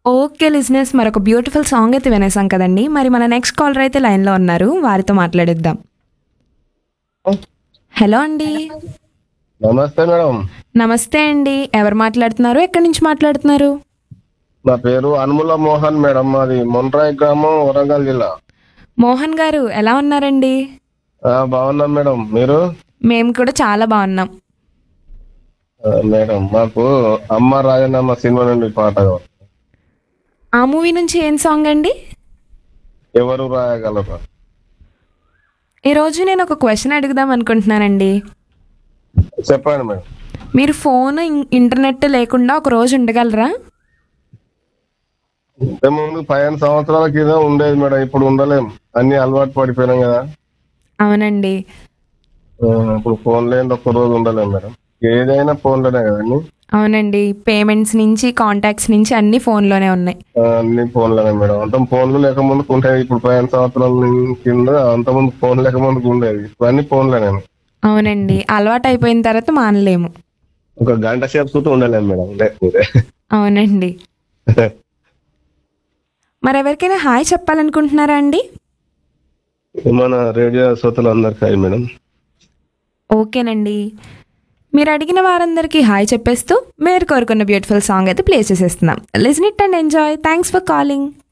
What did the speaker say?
Okay లిజినెస్ మరొక beautiful song అయితే వినేసాం కదండి మరి మన నెక్స్ట్ కాలర్ అయితే లైన్లో ఉన్నారు వారితో మాట్లాడిద్దాం హలో అండి నమస్తే మేడం నమస్తే అండి ఎవరు మాట్లాడుతున్నారు ఎక్కడి నుంచి మాట్లాడుతున్నారు నా పేరు అనుముల మోహన్ మేడం మాది మొన్రాయ్ గ్రామం వరంగల్ జిల్లా మోహన్ గారు ఎలా ఉన్నారండి ఆ, బాగున్నాం మేడం మీరు మేము కూడా చాలా బాగున్నాం ఆ, మేడం మాకు అమ్మ రాజనమ్మ సినిమా నుండి పాట కావాలి. ఆ మూవీ నుంచి ఏం సాంగ్ అండి ఎవరు రాయగలరు ఈరోజు నేను ఒక క్వశ్చన్ అడుగుదాం అనుకుంటున్నానండి చెప్పండి మేడం మీరు ఫోన్ ఇన్- ఇంటర్నెట్ లేకుండా ఒక రోజు ఉండగలరా ఇంతకుముందు పదిహేను సంవత్సరాల కింద ఉండేది మేడం ఇప్పుడు ఉండలేం అన్ని అలవాటు పడిపోయినాం కదా అవునండి ఆ, ఇప్పుడు ఫోన్ లేని ఒక్క రోజు ఉండలేం మేడం ఏదైనా ఫోన్లోనే కదండి అవునండి పేమెంట్స్ నుంచి కాంటాక్ట్స్ నుంచి అన్ని ఫోన్లోనే ఉన్నాయి ఆ, అన్ని ఫోన్లోనే మేడం అంత ఫోన్లు లేకముందుకు ఉండేది ఇప్పుడు పదిహేను సంవత్సరాల కింద అంతకుముందు ఫోన్ లేకముందుకు ఉండేది ఇప్పుడు అన్ని ఫోన్లోనే అవునండి అలవాటు అయిపోయిన తర్వాత మానలేము ఒక గంట సేపు చూస్తూ ఉండలేం మేడం లేకపోతే అవునండి మరి ఎవరికైనా హాయ్ చెప్పాలనుకుంటున్నారా అండి మన రేడియో శ్రోతలు అందరికి హాయ్ మేడం ఓకేనండి మీరు అడిగిన వారందరికీ హాయ్ చెప్పేస్తూ మీరు కోరుకున్న బ్యూటిఫుల్ సాంగ్ అయితే ప్లే చేసేస్తున్నాం listen it and enjoy thanks for calling